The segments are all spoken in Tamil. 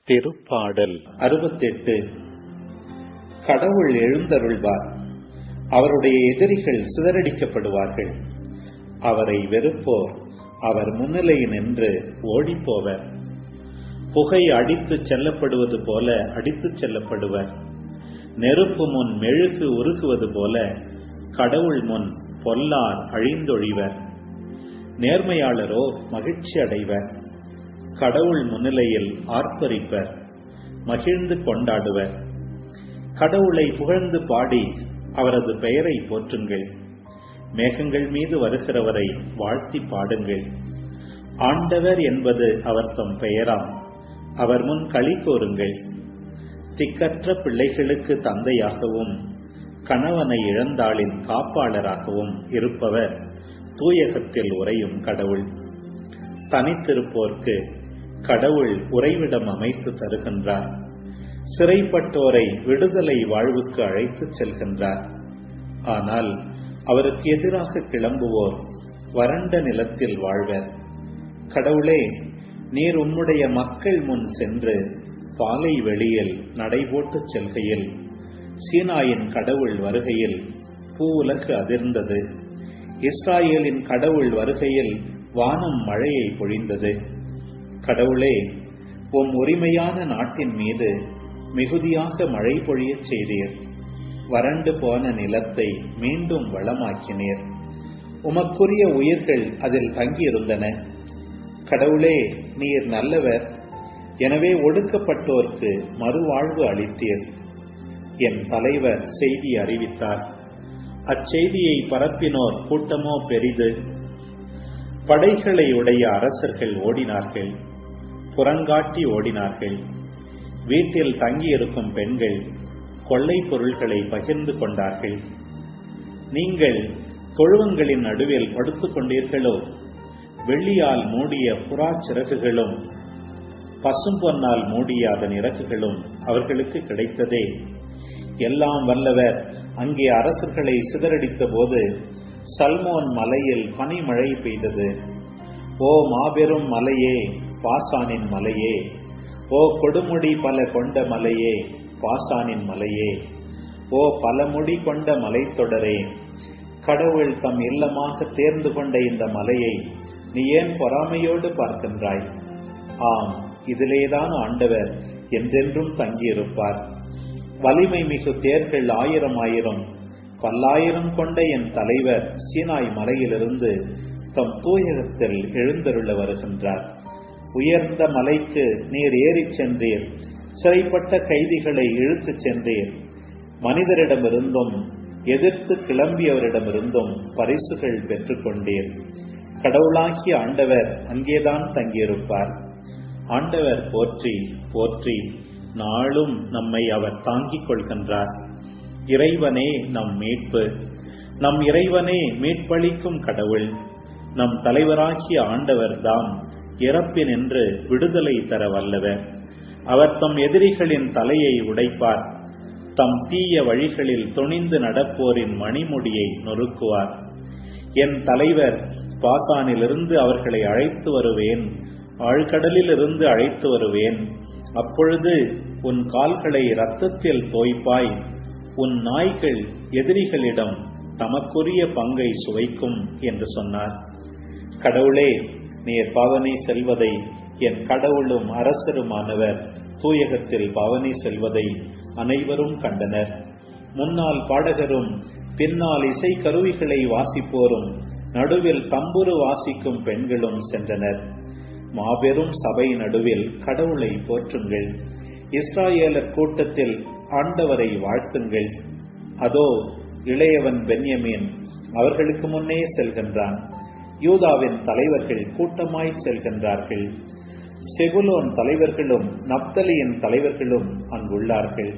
திருப்பாடல் அறுபத்தெட்டு கடவுள் எழுந்தருள்வார் அவருடைய எதிரிகள் சிதறடிக்கப்படுவார்கள் அவரை வெறுப்போர் அவர் முன்னிலை நின்று ஓடிப்போவர் புகை அடித்துச் செல்லப்படுவது போல அடித்துச் செல்லப்படுவர் நெருப்பு முன் மெழுகு உருகுவது போல கடவுள் முன் பொல்லார் அழிந்தொழிவர் நேர்மையாளரோ மகிழ்ச்சி அடைவர் கடவுள் முன்னிலையில் ஆர்ப்பரிப்பர் மகிழ்ந்து கொண்டாடுவர் கடவுளை புகழ்ந்து பாடி அவரது பெயரை போற்றுங்கள் மேகங்கள் மீது வருகிறவரை வாழ்த்தி பாடுங்கள் ஆண்டவர் என்பது அவர் தம் பெயராம் அவர் முன் களி கோருங்கள் திக்கற்ற பிள்ளைகளுக்கு தந்தையாகவும் கணவனை இழந்தாளின் காப்பாளராகவும் இருப்பவர் தூயகத்தில் உறையும் கடவுள் தனித்திருப்போர்க்கு கடவுள் உறைவிடம் அமைத்து தருகின்றார் சிறைப்பட்டோரை விடுதலை வாழ்வுக்கு அழைத்துச் செல்கின்றார் ஆனால் அவருக்கு எதிராக கிளம்புவோர் வறண்ட நிலத்தில் வாழ்வர் கடவுளே நீர் உம்முடைய மக்கள் முன் சென்று பாலை வெளியில் நடைபோட்டுச் செல்கையில் சீனாயின் கடவுள் வருகையில் பூவுலகு அதிர்ந்தது இஸ்ராயேலின் கடவுள் வருகையில் வானம் மழையை பொழிந்தது கடவுளே உம் உரிமையான நாட்டின் மீது மிகுதியாக மழை பொழியச் செய்தீர் வறண்டு போன நிலத்தை மீண்டும் வளமாக்கினீர் உமக்குரிய உயிர்கள் அதில் தங்கியிருந்தன கடவுளே நீர் நல்லவர் எனவே ஒடுக்கப்பட்டோர்க்கு மறுவாழ்வு அளித்தீர் என் தலைவர் செய்தி அறிவித்தார் அச்செய்தியை பரப்பினோர் கூட்டமோ பெரிது படைகளை உடைய அரசர்கள் ஓடினார்கள் புறங்காட்டி ஓடினார்கள் வீட்டில் தங்கியிருக்கும் பெண்கள் கொள்ளை பொருள்களை பகிர்ந்து கொண்டார்கள் நீங்கள் தொழுவங்களின் நடுவில் படுத்துக் கொண்டீர்களோ வெள்ளியால் மூடிய புறா சிறகுகளும் பசும்பொன்னால் மூடிய அதன் இறகுகளும் அவர்களுக்கு கிடைத்ததே எல்லாம் வல்லவர் அங்கே அரசர்களை சிதறடித்த போது சல்மோன் மலையில் பனிமழை பெய்தது ஓ மாபெரும் மலையே பாசானின் மலையே ஓ கொடுமுடி பல கொண்ட மலையே பாசானின் மலையே ஓ பலமுடி கொண்ட மலைத்தொடரே கடவுள் தம் இல்லமாக தேர்ந்து கொண்ட இந்த மலையை நீ ஏன் பொறாமையோடு பார்க்கின்றாய் ஆம் இதிலேதான் ஆண்டவர் என்றென்றும் தங்கியிருப்பார் வலிமை மிகு தேர்கள் ஆயிரம் ஆயிரம் பல்லாயிரம் கொண்ட என் தலைவர் சீனாய் மலையிலிருந்து தம் தூயகத்தில் எழுந்தருள வருகின்றார் உயர்ந்த மலைக்கு நீர் ஏறிச் சென்றீர் சிறைப்பட்ட கைதிகளை இழுத்துச் சென்றீர் மனிதரிடமிருந்தும் எதிர்த்து கிளம்பியவரிடமிருந்தும் பரிசுகள் பெற்றுக்கொண்டீர் கடவுளாகிய ஆண்டவர் அங்கேதான் தங்கியிருப்பார் ஆண்டவர் போற்றி போற்றி நாளும் நம்மை அவர் தாங்கிக் கொள்கின்றார் இறைவனே நம் மீட்பு நம் இறைவனே மீட்பளிக்கும் கடவுள் நம் தலைவராகிய ஆண்டவர் தாம் இறப்பினின்று விடுதலை தர வல்லவர் அவர் தம் எதிரிகளின் தலையை உடைப்பார் தம் தீய வழிகளில் துணிந்து நடப்போரின் மணிமுடியை நொறுக்குவார் என் தலைவர் பாசானிலிருந்து அவர்களை அழைத்து வருவேன் ஆழ்கடலில் இருந்து அழைத்து வருவேன் அப்பொழுது உன் கால்களை இரத்தத்தில் தோய்ப்பாய் உன் நாய்கள் எதிரிகளிடம் தமக்குரிய பங்கை சுவைக்கும் என்று சொன்னார் கடவுளே நீர் பாவனை செல்வதை என் கடவுளும் அரசருமானவர் தூயகத்தில் பாவனை செல்வதை அனைவரும் கண்டனர் முன்னால் பாடகரும் பின்னால் இசை கருவிகளை வாசிப்போரும் நடுவில் தம்புரு வாசிக்கும் பெண்களும் சென்றனர் மாபெரும் சபை நடுவில் கடவுளை போற்றுங்கள் இஸ்ராயேலர் கூட்டத்தில் ஆண்டவரை வாழ்த்துங்கள் அதோ இளையவன் பென்யமீன் அவர்களுக்கு முன்னே செல்கின்றான் யூதாவின் தலைவர்கள் கூட்டமாய் செல்கின்றார்கள் செகுலோன் தலைவர்களும் நப்தலியின் தலைவர்களும் அங்குள்ளார்கள்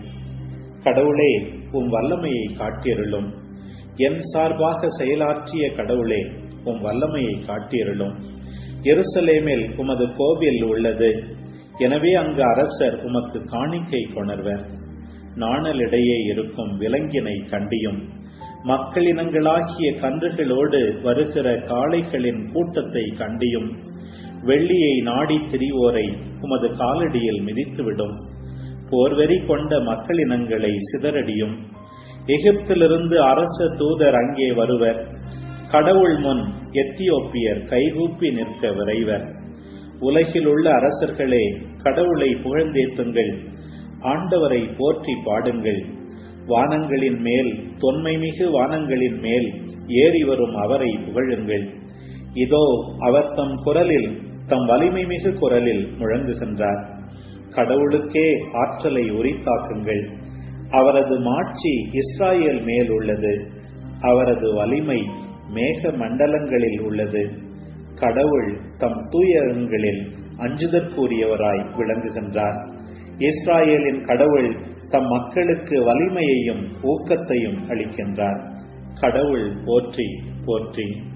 கடவுளே உம் வல்லமையை காட்டியருளும் என் சார்பாக செயலாற்றிய கடவுளே உம் வல்லமையை காட்டியருளும் எருசலேமில் உமது கோவில் உள்ளது எனவே அங்கு அரசர் உமக்கு காணிக்கை கொணர்வர் நாணலிடையே இருக்கும் விலங்கினை கண்டியும் மக்களினங்களாகிய கன்றுகளோடு வருகிற காளைகளின் கூட்டத்தை கண்டியும் வெள்ளியை நாடி திரிவோரை உமது காலடியில் மிதித்துவிடும் போர்வெறி கொண்ட மக்களினங்களை சிதறடியும் எகிப்திலிருந்து அரச தூதர் அங்கே வருவர் கடவுள் முன் எத்தியோப்பியர் கைகூப்பி நிற்க விரைவர் உலகில் உள்ள அரசர்களே கடவுளை புகழ்ந்தேத்துங்கள் ஆண்டவரை போற்றி பாடுங்கள் வானங்களின் மேல் தொன்மைமிகு வானங்களின் மேல் ஏறி வரும் அவரை புகழுங்கள் இதோ அவர் தம் குரலில் தம் வலிமை மிகு குரலில் முழங்குகின்றார் கடவுளுக்கே ஆற்றலை உரித்தாக்குங்கள் அவரது மாட்சி இஸ்ராயேல் மேல் உள்ளது அவரது வலிமை மேக மண்டலங்களில் உள்ளது கடவுள் தம் தூயகங்களில் அஞ்சுதற்குரியவராய் விளங்குகின்றார் இஸ்ராயேலின் கடவுள் தம் மக்களுக்கு வலிமையையும் ஊக்கத்தையும் அளிக்கின்றார் கடவுள் போற்றி போற்றி